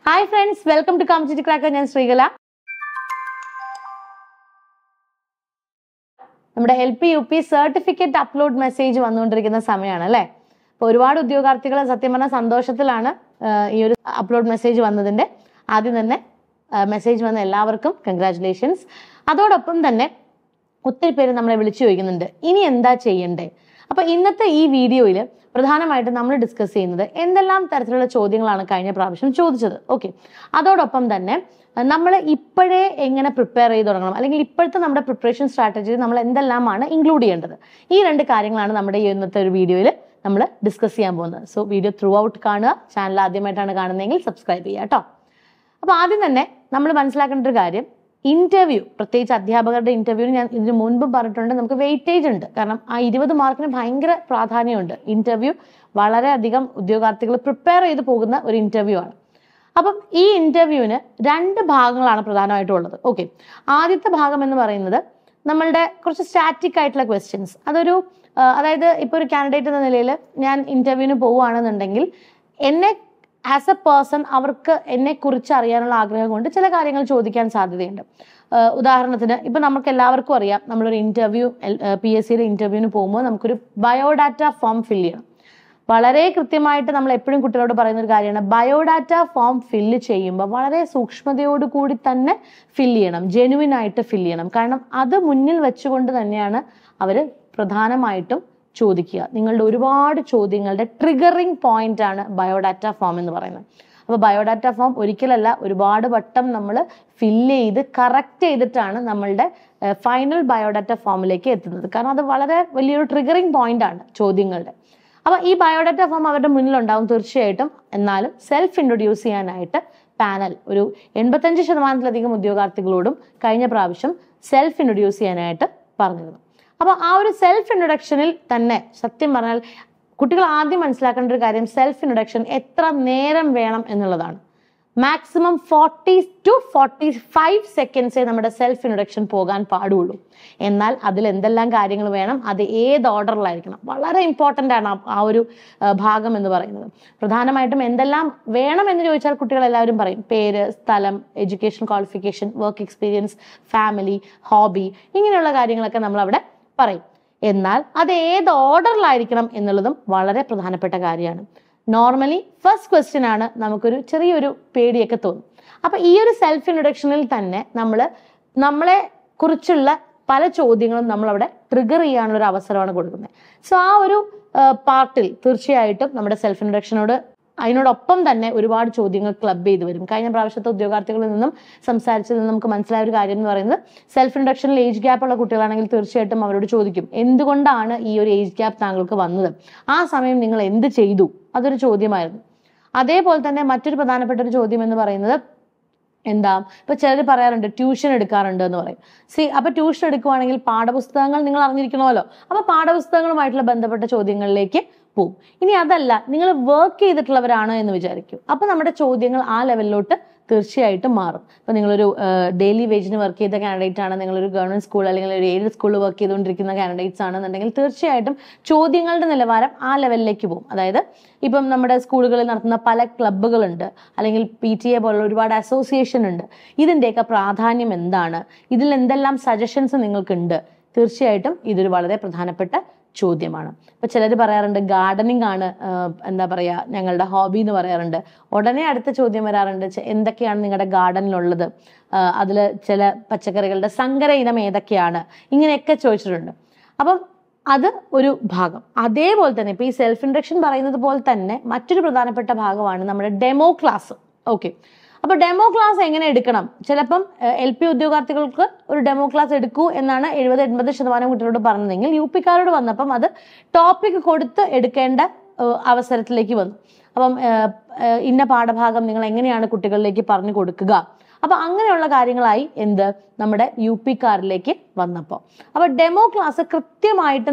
hi friends welcome to competitive cracker ഞാൻ ശ്രീകല നമ്മുടെ L P U P certificate upload message വന്നുകൊണ്ടിരിക്കുന്ന സമയമാണ് അല്ലേ അപ്പോൾ ഒരുപാട് ഉദ്യോഗാർത്ഥികൾ സത്യം പറഞ്ഞാൽ സന്തോഷത്തിലാണ് ആ, ഈ ഒരു അപ്ലോഡ് മെസ്സേജ് വന്നതിൻ്റെ ആദ്യം തന്നെ മെസ്സേജ് വന്ന എല്ലാവർക്കും കൺഗ്രാറ്റുലേഷൻസ് അതോടൊപ്പം തന്നെ ഒത്തിരി പേര് നമ്മളെ വിളിച്ചു ചോദിക്കുന്നുണ്ട് ഇനി എന്താ ചെയ്യണ്ടേ അപ്പൊ ഇന്നത്തെ ഈ വീഡിയോയിൽ പ്രധാനമായിട്ടും നമ്മൾ ഡിസ്കസ് ചെയ്യുന്നത് എന്തെല്ലാം തരത്തിലുള്ള ചോദ്യങ്ങളാണ് കഴിഞ്ഞ പ്രാവശ്യം ചോദിച്ചത് ഓക്കെ അതോടൊപ്പം തന്നെ നമ്മൾ ഇപ്പോഴേ എങ്ങനെ പ്രിപ്പയർ ചെയ്ത് തുടങ്ങണം അല്ലെങ്കിൽ ഇപ്പോഴത്തെ നമ്മുടെ പ്രിപ്പറേഷൻ സ്ട്രാറ്റജി നമ്മൾ എന്തെല്ലാമാണ് ഇൻക്ലൂഡ് ചെയ്യേണ്ടത് ഈ രണ്ട് കാര്യങ്ങളാണ് നമ്മുടെ ഈ ഇന്നത്തെ ഒരു വീഡിയോയിൽ നമ്മൾ ഡിസ്കസ് ചെയ്യാൻ പോകുന്നത് സോ വീഡിയോ ത്രൂ ഔട്ട് കാണുക ചാനൽ ആദ്യമായിട്ടാണ് കാണുന്നതെങ്കിൽ സബ്സ്ക്രൈബ് ചെയ്യുക കേട്ടോ അപ്പോൾ ആദ്യം തന്നെ നമ്മൾ മനസ്സിലാക്കേണ്ട ഒരു കാര്യം ഇന്റർവ്യൂ പ്രത്യേകിച്ച് അധ്യാപകരുടെ ഇന്റർവ്യൂവിന് ഞാൻ ഇതിന് മുൻപ് പറഞ്ഞിട്ടുണ്ട് നമുക്ക് വെയിറ്റേജ് ഉണ്ട് കാരണം ആ ഇരുപത് മാർക്കിന് ഭയങ്കര പ്രാധാന്യമുണ്ട് ഇന്റർവ്യൂ വളരെയധികം ഉദ്യോഗാർത്ഥികൾ പ്രിപ്പയർ ചെയ്ത് പോകുന്ന ഒരു ഇന്റർവ്യൂ ആണ് അപ്പം ഈ ഇന്റർവ്യൂവിന് രണ്ട് ഭാഗങ്ങളാണ് പ്രധാനമായിട്ടും ഉള്ളത് ഓക്കെ ആദ്യത്തെ ഭാഗം എന്ന് പറയുന്നത് നമ്മളുടെ കുറച്ച് സ്റ്റാറ്റിക് ആയിട്ടുള്ള ക്വസ്റ്റ്യൻസ് അതൊരു ആ, അതായത് ഇപ്പോൾ ഒരു കാൻഡിഡേറ്റ് എന്ന നിലയിൽ ഞാൻ ഇന്റർവ്യൂവിന് പോവുകയാണെന്നുണ്ടെങ്കിൽ എന്നെ ആസ് എ പേഴ്സൺ അവർക്ക് എന്നെ കുറിച്ച് അറിയാനുള്ള ആഗ്രഹം കൊണ്ട് ചില കാര്യങ്ങൾ ചോദിക്കാൻ സാധ്യതയുണ്ട് ആ, ഉദാഹരണത്തിന് ഇപ്പം നമുക്ക് എല്ലാവർക്കും അറിയാം നമ്മളൊരു ഇന്റർവ്യൂ പി എസ് സിയുടെ ഇന്റർവ്യൂവിന് പോകുമ്പോൾ നമുക്കൊരു ബയോഡാറ്റ ഫോം ഫില്ല് ചെയ്യണം വളരെ കൃത്യമായിട്ട് നമ്മൾ എപ്പോഴും കുട്ടികളോട് പറയുന്ന ഒരു കാര്യമാണ് ബയോഡാറ്റ ഫോം ഫില്ല് ചെയ്യുമ്പോൾ വളരെ സൂക്ഷ്മതയോട് കൂടി തന്നെ ഫില്ല് ചെയ്യണം ജെനുവിൻ ആയിട്ട് ഫില്ല് ചെയ്യണം കാരണം അത് മുന്നിൽ വെച്ചുകൊണ്ട് തന്നെയാണ് അവർ പ്രധാനമായിട്ടും ചോദിക്കുക നിങ്ങളുടെ ഒരുപാട് ചോദ്യങ്ങളുടെ ട്രിഗറിങ് പോയിന്റ് ആണ് ബയോഡാറ്റ ഫോം എന്ന് പറയുന്നത് അപ്പോൾ ബയോഡാറ്റ ഫോം ഒരിക്കലല്ല ഒരുപാട് വട്ടം നമ്മൾ ഫില്ല് ചെയ്ത് കറക്റ്റ് ചെയ്തിട്ടാണ് നമ്മളുടെ ഫൈനൽ ബയോഡാറ്റ ഫോമിലേക്ക് എത്തുന്നത് കാരണം അത് വളരെ വലിയൊരു ട്രിഗറിങ് പോയിന്റ് ആണ് ചോദ്യങ്ങളുടെ അപ്പൊ ഈ ബയോഡാറ്റ ഫോം അവരുടെ മുന്നിലുണ്ടാവും തീർച്ചയായിട്ടും എന്നാലും സെൽഫ് ഇൻട്രൊഡ്യൂസ് ചെയ്യാനായിട്ട് പാനൽ ഒരു എൺപത്തഞ്ച് ശതമാനത്തിലധികം ഉദ്യോഗാർത്ഥികളോടും കഴിഞ്ഞ പ്രാവശ്യം സെൽഫ് ഇൻട്രൊഡ്യൂസ് ചെയ്യാനായിട്ട് പറഞ്ഞിരുന്നു അപ്പൊ ആ ഒരു സെൽഫ് ഇൻട്രൊഡക്ഷനിൽ തന്നെ സത്യം പറഞ്ഞാൽ കുട്ടികൾ ആദ്യം മനസ്സിലാക്കേണ്ട ഒരു കാര്യം സെൽഫ് ഇൻട്രൊഡക്ഷൻ എത്ര നേരം വേണം എന്നുള്ളതാണ് maximum forty two forty five സെക്കൻഡ്സേ നമ്മുടെ സെൽഫ് ഇൻട്രൊഡക്ഷൻ പോകാൻ പാടുള്ളൂ എന്നാൽ അതിൽ എന്തെല്ലാം കാര്യങ്ങൾ വേണം അത് ഏത് ഓർഡറിലായിരിക്കണം വളരെ ഇമ്പോർട്ടൻ്റ് ആണ് ആ- ആ ഒരു ആ, ഭാഗം എന്ന് പറയുന്നത് പ്രധാനമായിട്ടും എന്തെല്ലാം വേണം എന്ന് ചോദിച്ചാൽ കുട്ടികൾ എല്ലാവരും പറയും പേര് സ്ഥലം education qualification work experience family hobby ഇങ്ങനെയുള്ള കാര്യങ്ങളൊക്കെ നമ്മൾ അവിടെ പറയും എന്നാൽ അത് ഏത് ഓർഡറിലായിരിക്കണം എന്നുള്ളതും വളരെ പ്രധാനപ്പെട്ട കാര്യമാണ് നോർമലി ഫസ്റ്റ് ക്വസ്റ്റ്യൻ ആണ് നമുക്കൊരു ചെറിയൊരു പേടിയൊക്കെ തോന്നും അപ്പൊ ഈ ഒരു സെൽഫ് ഇൻട്രൊഡക്ഷനിൽ തന്നെ നമ്മൾ നമ്മളെ കുറിച്ചുള്ള പല ചോദ്യങ്ങളും നമ്മൾ അവിടെ ട്രിഗർ ചെയ്യാനുള്ള ഒരു അവസരമാണ് കൊടുക്കുന്നത് സോ ആ ഒരു പാർട്ടിൽ തീർച്ചയായിട്ടും നമ്മുടെ സെൽഫ് ഇൻട്രൊഡക്ഷനോട് അതിനോടൊപ്പം തന്നെ ഒരുപാട് ചോദ്യങ്ങൾ ക്ലബ് ചെയ്ത് വരും കഴിഞ്ഞ പ്രാവശ്യത്തെ ഉദ്യോഗാർത്ഥികളിൽ നിന്നും സംസാരിച്ചതിൽ നിന്ന് നമുക്ക് മനസ്സിലായ ഒരു കാര്യം എന്ന് പറയുന്നത് സെൽഫ് ഇൻട്രക്ഷനിൽ ഏജ് ഗ്യാപ്പ് ഉള്ള കുട്ടികളാണെങ്കിൽ തീർച്ചയായിട്ടും അവരോട് ചോദിക്കും എന്തുകൊണ്ടാണ് ഈ ഒരു ഏജ് ഗ്യാപ്പ് താങ്കൾക്ക് വന്നത് ആ സമയം നിങ്ങൾ എന്ത് ചെയ്തു അതൊരു ചോദ്യമായിരുന്നു അതേപോലെ തന്നെ മറ്റൊരു പ്രധാനപ്പെട്ട ഒരു ചോദ്യം എന്ന് പറയുന്നത് എന്താ ഇപ്പൊ ചിലർ പറയാറുണ്ട് ട്യൂഷൻ എടുക്കാറുണ്ട് എന്ന് പറയും സി അപ്പൊ ട്യൂഷൻ എടുക്കുവാണെങ്കിൽ പാഠപുസ്തകങ്ങൾ നിങ്ങൾ അറിഞ്ഞിരിക്കണമല്ലോ അപ്പൊ പാഠപുസ്തകങ്ങളുമായിട്ടുള്ള ബന്ധപ്പെട്ട ചോദ്യങ്ങളിലേക്ക് പോവും ഇനി അതല്ല നിങ്ങൾ വർക്ക് ചെയ്തിട്ടുള്ളവരാണ് എന്ന് വിചാരിക്കും അപ്പൊ നമ്മുടെ ചോദ്യങ്ങൾ ആ ലെവലിലോട്ട് തീർച്ചയായിട്ടും മാറും ഇപ്പൊ നിങ്ങളൊരു ഡെയിലി വേജിന് വർക്ക് ചെയ്ത കാൻഡിഡേറ്റ് ആണ് നിങ്ങളൊരു ഗവൺമെന്റ് സ്കൂൾ അല്ലെങ്കിൽ ഒരു എയ്ഡ് സ്കൂളിൽ വർക്ക് ചെയ്തുകൊണ്ടിരിക്കുന്ന കാൻഡിഡേറ്റ്സ് ആണെന്നുണ്ടെങ്കിൽ തീർച്ചയായിട്ടും ചോദ്യങ്ങളുടെ നിലവാരം ആ ലെവലിലേക്ക് പോകും അതായത് ഇപ്പം നമ്മുടെ സ്കൂളുകളിൽ നടത്തുന്ന പല ക്ലബ്ബുകളുണ്ട് അല്ലെങ്കിൽ പി ടി എ പോലുള്ള ഒരുപാട് അസോസിയേഷൻ ഉണ്ട് ഇതിൻ്റെയൊക്കെ പ്രാധാന്യം എന്താണ് ഇതിൽ എന്തെല്ലാം സജഷൻസ് നിങ്ങൾക്കുണ്ട് തീർച്ചയായിട്ടും ഇതൊരു വളരെ പ്രധാനപ്പെട്ട ചോദ്യമാണ് ഇപ്പൊ ചിലർ പറയാറുണ്ട് ഗാർഡനിങ് ആണ് ആഹ്, എന്താ പറയാ ഞങ്ങളുടെ ഹോബി എന്ന് പറയാറുണ്ട് ഉടനെ അടുത്ത ചോദ്യം വരാറുണ്ട് ചെ- എന്തൊക്കെയാണ് നിങ്ങളുടെ ഗാർഡനിലുള്ളത് അതിൽ ചില പച്ചക്കറികളുടെ സങ്കര ഇനം ഏതൊക്കെയാണ് ഇങ്ങനെയൊക്കെ ചോദിച്ചിട്ടുണ്ട് അപ്പം അത് ഒരു ഭാഗം അതേപോലെ തന്നെ ഇപ്പൊ ഈ സെൽഫ് ഇൻട്രക്ഷൻ പറയുന്നത് പോലെ തന്നെ മറ്റൊരു പ്രധാനപ്പെട്ട ഭാഗമാണ് നമ്മുടെ ഡെമോ ക്ലാസ് ഓക്കെ അപ്പൊ ഡെമോ ക്ലാസ് എങ്ങനെ എടുക്കണം ചിലപ്പം എൽ പി ഉദ്യോഗാർത്ഥികൾക്ക് ഒരു ഡെമോ ക്ലാസ് എടുക്കൂ എന്നാണ് എഴുപത് എൺപത് ശതമാനം കുട്ടികളോട് പറഞ്ഞതെങ്കിൽ യു പിക്കാരോട് വന്നപ്പം അത് ടോപ്പിക് കൊടുത്ത് എടുക്കേണ്ട ഏഹ്, അവസരത്തിലേക്ക് വന്നു അപ്പം ഏഹ്, ഏഹ്, ഇന്ന പാഠഭാഗം നിങ്ങൾ എങ്ങനെയാണ് കുട്ടികളിലേക്ക് പറഞ്ഞു കൊടുക്കുക അപ്പൊ അങ്ങനെയുള്ള കാര്യങ്ങളായി എന്ത് നമ്മുടെ യു പിക്കാരിലേക്ക് വന്നപ്പോൾ അപ്പൊ ഡെമോ ക്ലാസ് കൃത്യമായിട്ട് നിങ്ങൾ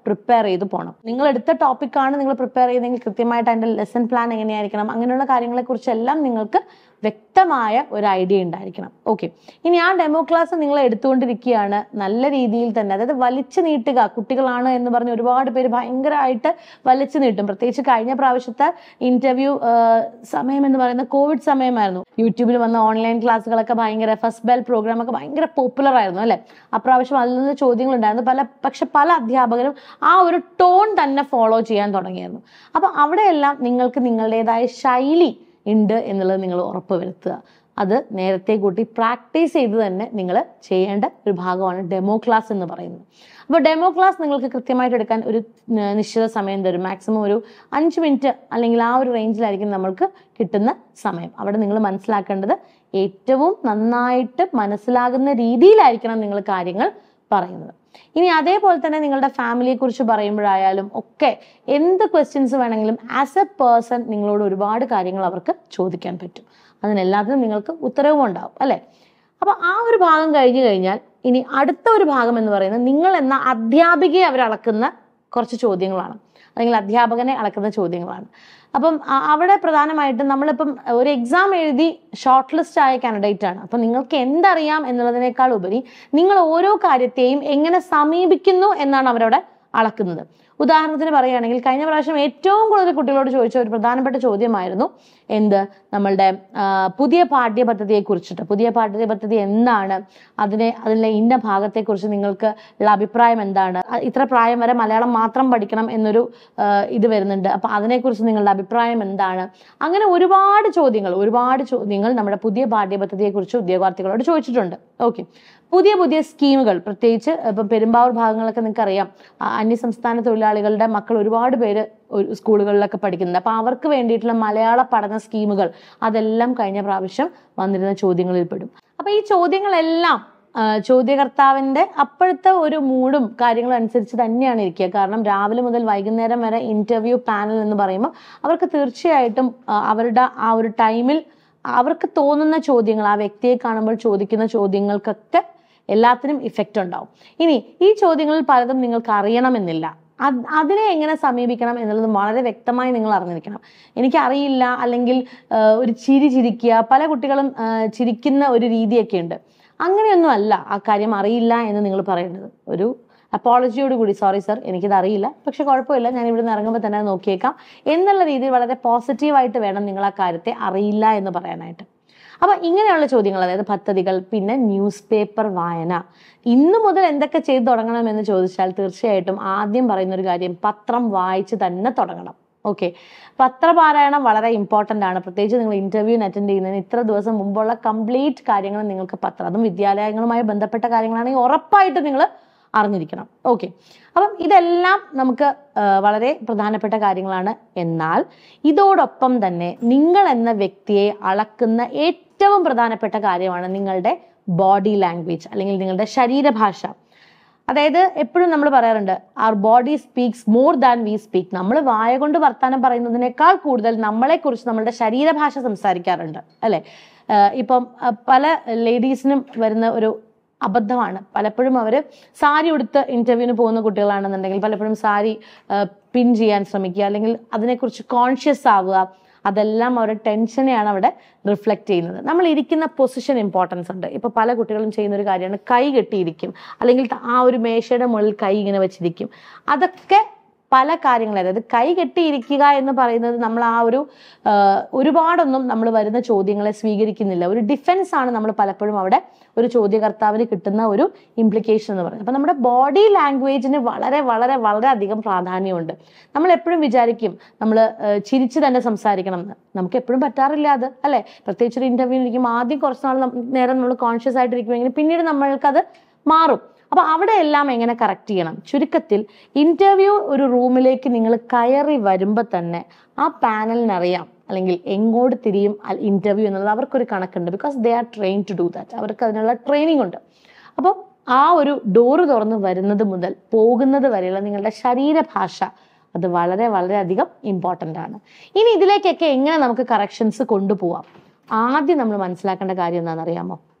പ്രിപ്പയർ ചെയ്ത് പോകണം നിങ്ങൾ എടുത്ത ടോപ്പിക്കാണ് നിങ്ങൾ പ്രിപ്പയർ ചെയ്യുന്നതെങ്കിൽ കൃത്യമായിട്ട് അതിൻ്റെ ലെസൺ പ്ലാൻ എങ്ങനെയായിരിക്കണം അങ്ങനെയുള്ള കാര്യങ്ങളെക്കുറിച്ചെല്ലാം നിങ്ങൾക്ക് വ്യക്തമായ ഒരു ഐഡിയ ഉണ്ടായിരിക്കണം ഓക്കെ ഇനി ആ ഡെമോ ക്ലാസ് നിങ്ങൾ എടുത്തുകൊണ്ടിരിക്കുകയാണ് നല്ല രീതിയിൽ തന്നെ അതായത് വലിച്ചു നീട്ടുക കുട്ടികളാണ് എന്ന് പറഞ്ഞ് ഒരുപാട് പേര് ഭയങ്കരമായിട്ട് വലിച്ചു നീട്ടും പ്രത്യേകിച്ച് കഴിഞ്ഞ പ്രാവശ്യത്തെ ഇന്റർവ്യൂ സമയം എന്ന് പറയുന്നത് കോവിഡ് സമയമായിരുന്നു യൂട്യൂബിൽ വന്ന ഓൺലൈൻ ക്ലാസ്സുകളൊക്കെ ഭയങ്കര ഫസ്റ്റ് ബെൽ പ്രോഗ്രാം ഒക്കെ ഭയങ്കര പോപ്പുലർ ആയിരുന്നു അല്ലെ അപ്രാവശ്യം അതിൽ നിന്ന് ചോദ്യങ്ങൾ ഉണ്ടായിരുന്നു പല പക്ഷെ പല അധ്യാപകരും ആ ഒരു ടോൺ തന്നെ ഫോളോ ചെയ്യാൻ തുടങ്ങിയായിരുന്നു അപ്പൊ അവിടെയെല്ലാം നിങ്ങൾക്ക് നിങ്ങളുടേതായ ശൈലി ഉണ്ട് എന്നുള്ളത് നിങ്ങൾ ഉറപ്പ് വരുത്തുക അത് നേരത്തെ കൂട്ടി പ്രാക്ടീസ് ചെയ്ത് തന്നെ നിങ്ങൾ ചെയ്യേണ്ട ഒരു ഭാഗമാണ് ഡെമോ ക്ലാസ് എന്ന് പറയുന്നത് അപ്പോൾ ഡെമോ ക്ലാസ് നിങ്ങൾക്ക് കൃത്യമായിട്ട് എടുക്കാൻ ഒരു ന- നിശ്ചിത സമയം തരും മാക്സിമം ഒരു അഞ്ച് മിനിറ്റ് അല്ലെങ്കിൽ ആ ഒരു റേഞ്ചിലായിരിക്കും നമ്മൾക്ക് കിട്ടുന്ന സമയം അവിടെ നിങ്ങൾ മനസ്സിലാക്കേണ്ടത് ഏറ്റവും നന്നായിട്ട് മനസ്സിലാകുന്ന രീതിയിലായിരിക്കണം നിങ്ങൾ കാര്യങ്ങൾ പറയുന്നത് ഇനി അതേപോലെ തന്നെ നിങ്ങളുടെ ഫാമിലിയെ കുറിച്ച് പറയുമ്പോഴായാലും ഒക്കെ എന്ത് ക്വസ്റ്റ്യൻസ് വേണമെങ്കിലും ആസ് എ പേഴ്സൺ നിങ്ങളോട് ഒരുപാട് കാര്യങ്ങൾ അവർക്ക് ചോദിക്കാൻ പറ്റും അതിനെല്ലാത്തിനും നിങ്ങൾക്ക് ഉത്തരവും ഉണ്ടാവും അല്ലെ അപ്പൊ ആ ഒരു ഭാഗം കഴിഞ്ഞു കഴിഞ്ഞാൽ ഇനി അടുത്ത ഒരു ഭാഗം എന്ന് പറയുന്നത് നിങ്ങൾ എന്ന അധ്യാപികയെ അവർ അളക്കുന്ന കുറച്ച് ചോദ്യങ്ങളാണ് അല്ലെങ്കിൽ അധ്യാപകനെ അളക്കുന്ന ചോദ്യങ്ങളാണ് അപ്പം അ- അവിടെ പ്രധാനമായിട്ടും നമ്മളിപ്പം ഒരു എക്സാം എഴുതി ഷോർട്ട് ലിസ്റ്റ് ആയ കാൻഡിഡേറ്റ് ആണ് അപ്പം നിങ്ങൾക്ക് എന്തറിയാം എന്നുള്ളതിനേക്കാൾ ഉപരി നിങ്ങൾ ഓരോ കാര്യത്തെയും എങ്ങനെ സമീപിക്കുന്നു എന്നാണ് അവരവിടെ അളക്കുന്നത് ഉദാഹരണത്തിന് പറയുകയാണെങ്കിൽ കഴിഞ്ഞ പ്രാവശ്യം ഏറ്റവും കൂടുതൽ കുട്ടികളോട് ചോദിച്ച ഒരു പ്രധാനപ്പെട്ട ചോദ്യമായിരുന്നു എന്ത് നമ്മളുടെ ആ, പുതിയ പാഠ്യപദ്ധതിയെ കുറിച്ചിട്ട് പുതിയ പാഠ്യപദ്ധതി എന്താണ് അതിനെ അതിലെ ഇന്ന ഭാഗത്തെക്കുറിച്ച് നിങ്ങൾക്ക് ഉള്ള അഭിപ്രായം എന്താണ് അ- ഇത്ര പ്രായം വരെ മലയാളം മാത്രം പഠിക്കണം എന്നൊരു ആ, ഇത് വരുന്നുണ്ട് അപ്പൊ അതിനെക്കുറിച്ച് നിങ്ങളുടെ അഭിപ്രായം എന്താണ് അങ്ങനെ ഒരുപാട് ചോദ്യങ്ങൾ ഒരുപാട് ചോദ്യങ്ങൾ നമ്മുടെ പുതിയ പാഠ്യപദ്ധതിയെക്കുറിച്ച് ഉദ്യോഗാർത്ഥികളോട് ചോദിച്ചിട്ടുണ്ട് ഓക്കെ പുതിയ പുതിയ സ്കീമുകൾ പ്രത്യേകിച്ച് ഇപ്പം പെരുമ്പാവൂർ ഭാഗങ്ങളൊക്കെ നിങ്ങൾക്ക് അറിയാം അന്യസംസ്ഥാന തൊഴിലാളികളുടെ മക്കൾ ഒരുപാട് പേര് ഒരു സ്കൂളുകളിലൊക്കെ പഠിക്കുന്നുണ്ട് അപ്പൊ അവർക്ക് വേണ്ടിയിട്ടുള്ള മലയാള പഠന സ്കീമുകൾ അതെല്ലാം കഴിഞ്ഞ പ്രാവശ്യം വന്നിരുന്ന ചോദ്യങ്ങളിൽ പെടും അപ്പൊ ഈ ചോദ്യങ്ങളെല്ലാം ആ, ചോദ്യകർത്താവിന്റെ അപ്പോഴത്തെ ഒരു മൂഡും കാര്യങ്ങളും അനുസരിച്ച് തന്നെയാണ് ഇരിക്കുക കാരണം രാവിലെ മുതൽ വൈകുന്നേരം വരെ ഇന്റർവ്യൂ പാനൽ എന്ന് പറയുമ്പോൾ അവർക്ക് തീർച്ചയായിട്ടും ആ, അവരുടെ ആ ഒരു ടൈമിൽ അവർക്ക് തോന്നുന്ന ചോദ്യങ്ങൾ ആ വ്യക്തിയെ കാണുമ്പോൾ ചോദിക്കുന്ന ചോദ്യങ്ങൾക്കൊക്കെ എല്ലാത്തിനും ഇഫക്റ്റ് ഉണ്ടാവും ഇനി ഈ ചോദ്യങ്ങളിൽ പലതും നിങ്ങൾക്ക് അറിയണമെന്നില്ല അത് അതിനെ എങ്ങനെ സമീപിക്കണം എന്നുള്ളത് വളരെ വ്യക്തമായി നിങ്ങൾ അറിഞ്ഞിരിക്കണം എനിക്കറിയില്ല അല്ലെങ്കിൽ ആ, ഒരു ചിരി ചിരിക്കുക പല കുട്ടികളും ആ, ചിരിക്കുന്ന ഒരു രീതിയൊക്കെ ഉണ്ട് അങ്ങനെയൊന്നും അല്ല ആ കാര്യം അറിയില്ല എന്ന് നിങ്ങൾ പറയേണ്ടത് ഒരു അപ്പോളജിയോട് കൂടി സോറി സർ എനിക്കിത് അറിയില്ല പക്ഷെ കുഴപ്പമില്ല ഞാൻ ഇവിടുന്ന് ഇറങ്ങുമ്പോൾ തന്നെ അത് നോക്കിയേക്കാം എന്നുള്ള രീതിയിൽ വളരെ പോസിറ്റീവായിട്ട് വേണം നിങ്ങൾ ആ കാര്യത്തെ അറിയില്ല എന്ന് പറയാനായിട്ട് അപ്പൊ ഇങ്ങനെയുള്ള ചോദ്യങ്ങൾ അതായത് പദ്ധതികൾ പിന്നെ ന്യൂസ് പേപ്പർ വായന ഇന്നു മുതൽ എന്തൊക്കെ ചെയ്തു തുടങ്ങണം എന്ന് ചോദിച്ചാൽ തീർച്ചയായിട്ടും ആദ്യം പറയുന്ന ഒരു കാര്യം പത്രം വായിച്ച് തന്നെ തുടങ്ങണം ഓക്കെ പത്രപാരായണം വളരെ ഇമ്പോർട്ടൻ്റ് ആണ് പ്രത്യേകിച്ച് നിങ്ങൾ ഇന്റർവ്യൂവിന് അറ്റൻഡ് ചെയ്യുന്നതിന് ഇത്ര ദിവസം മുമ്പുള്ള കംപ്ലീറ്റ് കാര്യങ്ങൾ നിങ്ങൾക്ക് പത്രം അതും വിദ്യാലയങ്ങളുമായി ബന്ധപ്പെട്ട കാര്യങ്ങളാണെങ്കിൽ ഉറപ്പായിട്ട് നിങ്ങൾ അറിഞ്ഞിരിക്കണം ഓക്കെ അപ്പം ഇതെല്ലാം നമുക്ക് ആ, വളരെ പ്രധാനപ്പെട്ട കാര്യങ്ങളാണ് എന്നാൽ ഇതോടൊപ്പം തന്നെ നിങ്ങൾ എന്ന വ്യക്തിയെ അളക്കുന്ന ഏറ്റവും പ്രധാനപ്പെട്ട കാര്യമാണ് നിങ്ങളുടെ ബോഡി ലാംഗ്വേജ് അല്ലെങ്കിൽ നിങ്ങളുടെ ശരീരഭാഷ അതായത് എപ്പോഴും നമ്മൾ പറയാറുണ്ട് our body speaks more than we speak നമ്മൾ വായ കൊണ്ട് വർത്താനം പറയുന്നതിനേക്കാൾ കൂടുതൽ നമ്മളെക്കുറിച്ച് നമ്മളുടെ ശരീരഭാഷ സംസാരിക്കാറുണ്ട് അല്ലെ ആഹ് ഇപ്പം അഹ് പല ലേഡീസിനും വരുന്ന ഒരു അബദ്ധമാണ് പലപ്പോഴും അവർ സാരി ഉടുത്ത് ഇന്റർവ്യൂവിന് പോകുന്ന കുട്ടികളാണെന്നുണ്ടെങ്കിൽ പലപ്പോഴും സാരി പിൻ ചെയ്യാൻ ശ്രമിക്കുക അല്ലെങ്കിൽ അതിനെക്കുറിച്ച് കോൺഷ്യസ് ആവുക അതെല്ലാം അവരുടെ ടെൻഷനെയാണ് അവിടെ റിഫ്ലക്റ്റ് ചെയ്യുന്നത് നമ്മൾ ഇരിക്കുന്ന പൊസിഷൻ ഇമ്പോർട്ടൻസ് ഉണ്ട് ഇപ്പൊ പല കുട്ടികളും ചെയ്യുന്ന ഒരു കാര്യമാണ് കൈ കെട്ടിയിരിക്കും അല്ലെങ്കിൽ ത- ആ ഒരു മേശയുടെ മുകളിൽ കൈ ഇങ്ങനെ വെച്ചിരിക്കും അതൊക്കെ പല കാര്യങ്ങൾ അതായത് കൈ കെട്ടിയിരിക്കുക എന്ന് പറയുന്നത് നമ്മൾ ആ ഒരു ആ, ഒരുപാടൊന്നും നമ്മൾ വരുന്ന ചോദ്യങ്ങളെ സ്വീകരിക്കുന്നില്ല ഒരു ഡിഫൻസ് ആണ് നമ്മൾ പലപ്പോഴും അവിടെ ഒരു ചോദ്യകർത്താവിന് കിട്ടുന്ന ഒരു ഇംപ്ലിക്കേഷൻ എന്ന് പറയുന്നത് അപ്പൊ നമ്മുടെ ബോഡി ലാംഗ്വേജിന് വളരെ വളരെ വളരെ അധികം പ്രാധാന്യമുണ്ട് നമ്മൾ എപ്പോഴും വിചാരിക്കും നമ്മൾ ചിരിച്ച് തന്നെ സംസാരിക്കണം എന്ന് നമുക്ക് എപ്പോഴും പറ്റാറില്ല അത് അല്ലെ പ്രത്യേകിച്ച് ഒരു ഇന്റർവ്യൂ ഇരിക്കുമ്പോൾ ആദ്യം കുറച്ച് നാൾ നം- നേരം നമ്മൾ കോൺഷ്യസ് ആയിട്ടിരിക്കുമെങ്കിൽ പിന്നീട് നമ്മൾക്കത് മാറും അപ്പൊ അവിടെ എല്ലാം എങ്ങനെ കറക്റ്റ് ചെയ്യണം ചുരുക്കത്തിൽ ഇന്റർവ്യൂ ഒരു റൂമിലേക്ക് നിങ്ങൾ കയറി വരുമ്പോൾ തന്നെ ആ പാനലിനറിയാം അല്ലെങ്കിൽ എങ്ങോട്ട് തിരിയും ഇന്റർവ്യൂ എന്നുള്ളത് അവർക്കൊരു കണക്കുണ്ട് because they are trained to do that അവർക്ക് അതിനുള്ള ട്രെയിനിങ് ഉണ്ട് അപ്പോൾ ആ ഒരു ഡോറ് തുറന്ന് വരുന്നത് മുതൽ പോകുന്നത് വരെയുള്ള നിങ്ങളുടെ ശരീരഭാഷ അത് വളരെ വളരെ അധികം ഇമ്പോർട്ടൻ്റ് ആണ് ഇനി ഇതിലേക്കൊക്കെ എങ്ങനെ നമുക്ക് കറക്ഷൻസ് കൊണ്ടുപോവാം ആദ്യം നമ്മൾ മനസ്സിലാക്കേണ്ട കാര്യം എന്താണെന്ന് അറിയാമോ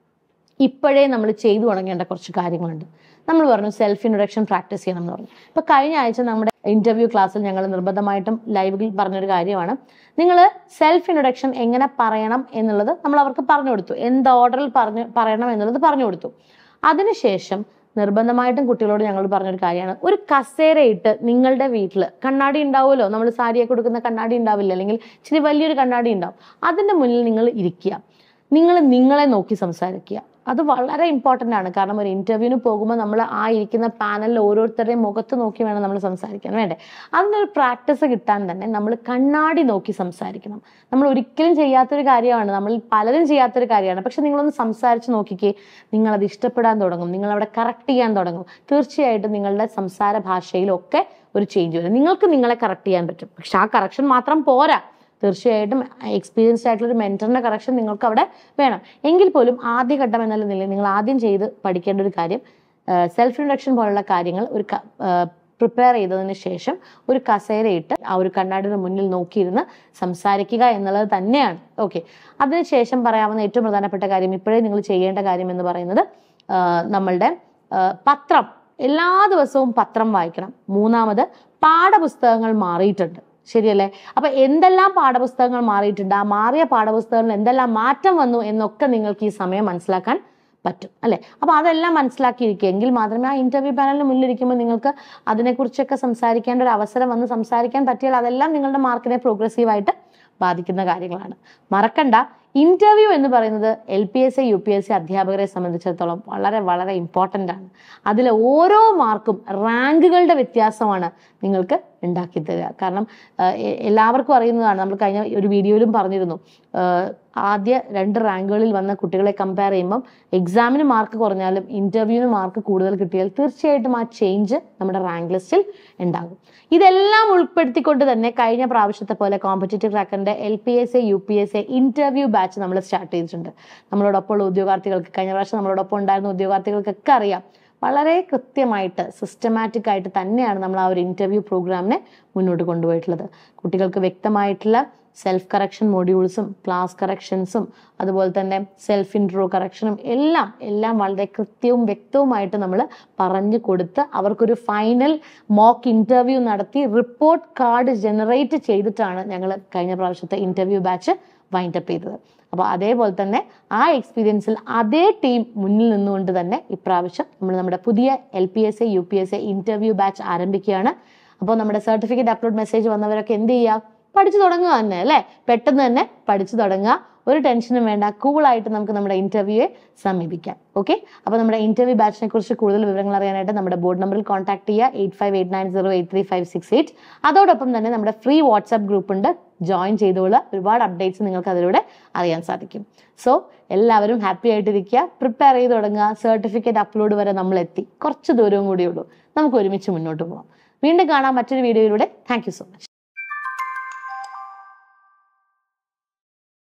ഇപ്പോഴേ നമ്മൾ ചെയ്തു തുടങ്ങേണ്ട കുറച്ച് കാര്യങ്ങളുണ്ട് നമ്മൾ പറഞ്ഞു സെൽഫ് ഇൻട്രൊഡക്ഷൻ പ്രാക്ടീസ് ചെയ്യണം എന്ന് പറഞ്ഞു ഇപ്പൊ കഴിഞ്ഞ ആഴ്ച നമ്മുടെ ഇന്റർവ്യൂ ക്ലാസ്സിൽ ഞങ്ങൾ നിർബന്ധമായിട്ടും ലൈവിൽ പറഞ്ഞൊരു കാര്യമാണ് നിങ്ങൾ സെൽഫ് ഇൻട്രൊഡക്ഷൻ എങ്ങനെ പറയണം എന്നുള്ളത് നമ്മൾ അവർക്ക് പറഞ്ഞു കൊടുത്തു എന്ത് ഓർഡറിൽ പറഞ്ഞു പറയണം എന്നുള്ളത് പറഞ്ഞു കൊടുത്തു അതിനുശേഷം നിർബന്ധമായിട്ടും കുട്ടികളോട് ഞങ്ങൾ പറഞ്ഞൊരു കാര്യമാണ് ഒരു കസേരയിട്ട് നിങ്ങളുടെ വീട്ടിൽ കണ്ണാടി ഉണ്ടാവുമല്ലോ നമ്മൾ സാരിയൊക്കെ കൊടുക്കുന്ന കണ്ണാടി ഉണ്ടാവില്ല അല്ലെങ്കിൽ ഇച്ചിരി വലിയൊരു കണ്ണാടി ഉണ്ടാവും അതിൻ്റെ മുന്നിൽ നിങ്ങൾ ഇരിക്കുക നിങ്ങൾ നിങ്ങളെ നോക്കി സംസാരിക്കുക അത് വളരെ ഇമ്പോർട്ടൻ്റ് ആണ് കാരണം ഒരു ഇന്റർവ്യൂവിന് പോകുമ്പോൾ നമ്മൾ ആ ഇരിക്കുന്ന പാനലിൽ ഓരോരുത്തരുടെയും മുഖത്ത് നോക്കി വേണം നമ്മൾ സംസാരിക്കാൻ വേണ്ടേ അതിനൊരു പ്രാക്ടീസ് കിട്ടാൻ തന്നെ നമ്മൾ കണ്ണാടി നോക്കി സംസാരിക്കണം നമ്മൾ ഒരിക്കലും ചെയ്യാത്തൊരു കാര്യമാണ് നമ്മൾ പലരും ചെയ്യാത്തൊരു കാര്യമാണ് പക്ഷെ നിങ്ങളൊന്ന് സംസാരിച്ച് നോക്കിക്കേ നിങ്ങൾ അത് ഇഷ്ടപ്പെടാൻ തുടങ്ങും നിങ്ങൾ അവിടെ കറക്റ്റ് ചെയ്യാൻ തുടങ്ങും തീർച്ചയായിട്ടും നിങ്ങളുടെ സംസാര ഭാഷയിലൊക്കെ ഒരു ചേഞ്ച് വരും നിങ്ങൾക്ക് നിങ്ങളെ കറക്റ്റ് ചെയ്യാൻ പറ്റും പക്ഷെ ആ കറക്ഷൻ മാത്രം പോരാ തീർച്ചയായിട്ടും എക്സ്പീരിയൻസ്ഡ് ആയിട്ടുള്ള ഒരു മെന്ററിന്റെ കറക്ഷൻ നിങ്ങൾക്ക് അവിടെ വേണം എങ്കിൽ പോലും ആദ്യഘട്ടം എന്നുള്ള നിലയിൽ നിങ്ങൾ ആദ്യം ചെയ്ത് പഠിക്കേണ്ട ഒരു കാര്യം സെൽഫ് ഇൻട്രഡക്ഷൻ പോലുള്ള കാര്യങ്ങൾ ഒരു പ്രിപ്പയർ ചെയ്തതിന് ശേഷം ഒരു കസേരയിട്ട് ആ ഒരു കണ്ണാടിയുടെ മുന്നിൽ നോക്കിയിരുന്ന് സംസാരിക്കുക എന്നുള്ളത് തന്നെയാണ് ഓക്കെ അതിനുശേഷം പറയാവുന്ന ഏറ്റവും പ്രധാനപ്പെട്ട കാര്യം ഇപ്പോഴേ നിങ്ങൾ ചെയ്യേണ്ട കാര്യം എന്ന് പറയുന്നത് ആ, നമ്മളുടെ ആ, പത്രം എല്ലാ ദിവസവും പത്രം വായിക്കണം മൂന്നാമത് പാഠപുസ്തകങ്ങൾ മാറിയിട്ടുണ്ട് ശരിയല്ലേ അപ്പൊ എന്തെല്ലാം പാഠപുസ്തകങ്ങൾ മാറിയിട്ടുണ്ട് ആ മാറിയ പാഠപുസ്തകങ്ങളിൽ എന്തെല്ലാം മാറ്റം വന്നു എന്നൊക്കെ നിങ്ങൾക്ക് ഈ സമയം മനസ്സിലാക്കാൻ പറ്റും അല്ലെ അപ്പൊ അതെല്ലാം മനസ്സിലാക്കിയിരിക്കുക എങ്കിൽ മാത്രമേ ആ ഇന്റർവ്യൂ പാനലിന് മുന്നിലിരിക്കുമ്പോൾ നിങ്ങൾക്ക് അതിനെക്കുറിച്ചൊക്കെ സംസാരിക്കേണ്ട ഒരു അവസരം വന്ന് സംസാരിക്കാൻ പറ്റിയാൽ അതെല്ലാം നിങ്ങളുടെ മാർക്കിനെ പ്രോഗ്രസീവായിട്ട് ബാധിക്കുന്ന കാര്യങ്ങളാണ് മറക്കണ്ട ഇന്റർവ്യൂ എന്ന് പറയുന്നത് L P S A U P S C അധ്യാപകരെ സംബന്ധിച്ചിടത്തോളം വളരെ വളരെ ഇമ്പോർട്ടൻ്റ് ആണ് അതിൽ ഓരോ മാർക്കും റാങ്കുകളുടെ വ്യത്യാസമാണ് നിങ്ങൾക്ക് ഉണ്ടാക്കി തരിക കാരണം ആഹ് എ- എല്ലാവർക്കും അറിയുന്നതാണ് നമ്മൾ കഴിഞ്ഞ ഒരു വീഡിയോയിലും പറഞ്ഞിരുന്നു ആഹ് ആദ്യ രണ്ട് റാങ്കുകളിൽ വന്ന കുട്ടികളെ കമ്പയർ ചെയ്യുമ്പം എക്സാമിന് മാർക്ക് കുറഞ്ഞാലും ഇന്റർവ്യൂവിന് മാർക്ക് കൂടുതൽ കിട്ടിയാൽ തീർച്ചയായിട്ടും ആ ചേഞ്ച് നമ്മുടെ റാങ്ക് ലിസ്റ്റിൽ ഉണ്ടാകും ഇതെല്ലാം ഉൾപ്പെടുത്തിക്കൊണ്ട് തന്നെ കഴിഞ്ഞ പ്രാവശ്യത്തെ പോലെ കോമ്പറ്റേറ്റീവ് റാക്കറിന്റെ L P S A U P S A interview batch നമ്മൾ സ്റ്റാർട്ട് ചെയ്തിട്ടുണ്ട് നമ്മളോടൊപ്പം ഉള്ള ഉദ്യോഗാർത്ഥികൾക്ക് കഴിഞ്ഞ പ്രാവശ്യം നമ്മളോടൊപ്പം ഉണ്ടായിരുന്ന ഉദ്യോഗാർത്ഥികൾക്കൊക്കെ അറിയാം വളരെ കൃത്യമായിട്ട് സിസ്റ്റമാറ്റിക് ആയിട്ട് തന്നെയാണ് നമ്മൾ ആ ഒരു ഇന്റർവ്യൂ പ്രോഗ്രാമിനെ മുന്നോട്ട് കൊണ്ടുപോയിട്ടുള്ളത് കുട്ടികൾക്ക് വ്യക്തമായിട്ടുള്ള സെൽഫ് കറക്ഷൻ മൊഡ്യൂൾസും ക്ലാസ് കറക്ഷൻസും അതുപോലെ തന്നെ സെൽഫ് ഇൻട്രോ കറക്ഷനും എല്ലാം എല്ലാം വളരെ കൃത്യവും വ്യക്തവുമായിട്ട് നമ്മൾ പറഞ്ഞു കൊടുത്ത് അവർക്കൊരു ഫൈനൽ മോക്ക് ഇന്റർവ്യൂ നടത്തി റിപ്പോർട്ട് കാർഡ് ജനറേറ്റ് ചെയ്തിട്ടാണ് ഞങ്ങൾ കഴിഞ്ഞ പ്രാവശ്യത്തെ ഇന്റർവ്യൂ ബാച്ച് വൈൻഡപ്പ് ചെയ്തത് അപ്പോൾ അതേപോലെ തന്നെ ആ എക്സ്പീരിയൻസിൽ അതേ ടീം മുന്നിൽ നിന്നുകൊണ്ട് തന്നെ ഇപ്രാവശ്യം നമ്മൾ നമ്മുടെ പുതിയ L P S A U P S A interview batch ആരംഭിക്കുകയാണ് അപ്പോൾ നമ്മുടെ സർട്ടിഫിക്കറ്റ് അപ്ലോഡ് മെസ്സേജ് വന്നവരൊക്കെ എന്ത് ചെയ്യുക പഠിച്ചു തുടങ്ങുക തന്നെ അല്ലേ പെട്ടെന്ന് തന്നെ പഠിച്ചു തുടങ്ങുക ഒരു ടെൻഷനും വേണ്ട കൂളായിട്ട് നമുക്ക് നമ്മുടെ ഇന്റർവ്യൂയെ സമീപിക്കാം ഓക്കെ അപ്പോൾ നമ്മുടെ ഇന്റർവ്യൂ ബാച്ചിനെ കുറിച്ച് കൂടുതൽ വിവരങ്ങൾ അറിയാനായിട്ട് നമ്മുടെ ബോർഡ് നമ്പറിൽ കോൺടാക്ട് ചെയ്യുക eight five eight nine zero eight three five six eight അതോടൊപ്പം തന്നെ നമ്മുടെ ഫ്രീ വാട്സാപ്പ് ഗ്രൂപ്പ് ഉണ്ട് ജോയിൻ ചെയ്തോളുക ഒരുപാട് അപ്ഡേറ്റ്സ് നിങ്ങൾക്ക് അതിലൂടെ അറിയാൻ സാധിക്കും സോ എല്ലാവരും ഹാപ്പി ആയിട്ടിരിക്കുക പ്രിപ്പയർ ചെയ്ത് തുടങ്ങുക സർട്ടിഫിക്കറ്റ് അപ്ലോഡ് വരെ നമ്മൾ എത്തി കുറച്ച് ദൂരവും കൂടിയേ ഉള്ളൂ നമുക്ക് ഒരുമിച്ച് മുന്നോട്ട് പോകാം വീണ്ടും കാണാം മറ്റൊരു വീഡിയോയിലൂടെ താങ്ക് യു സോ മച്ച്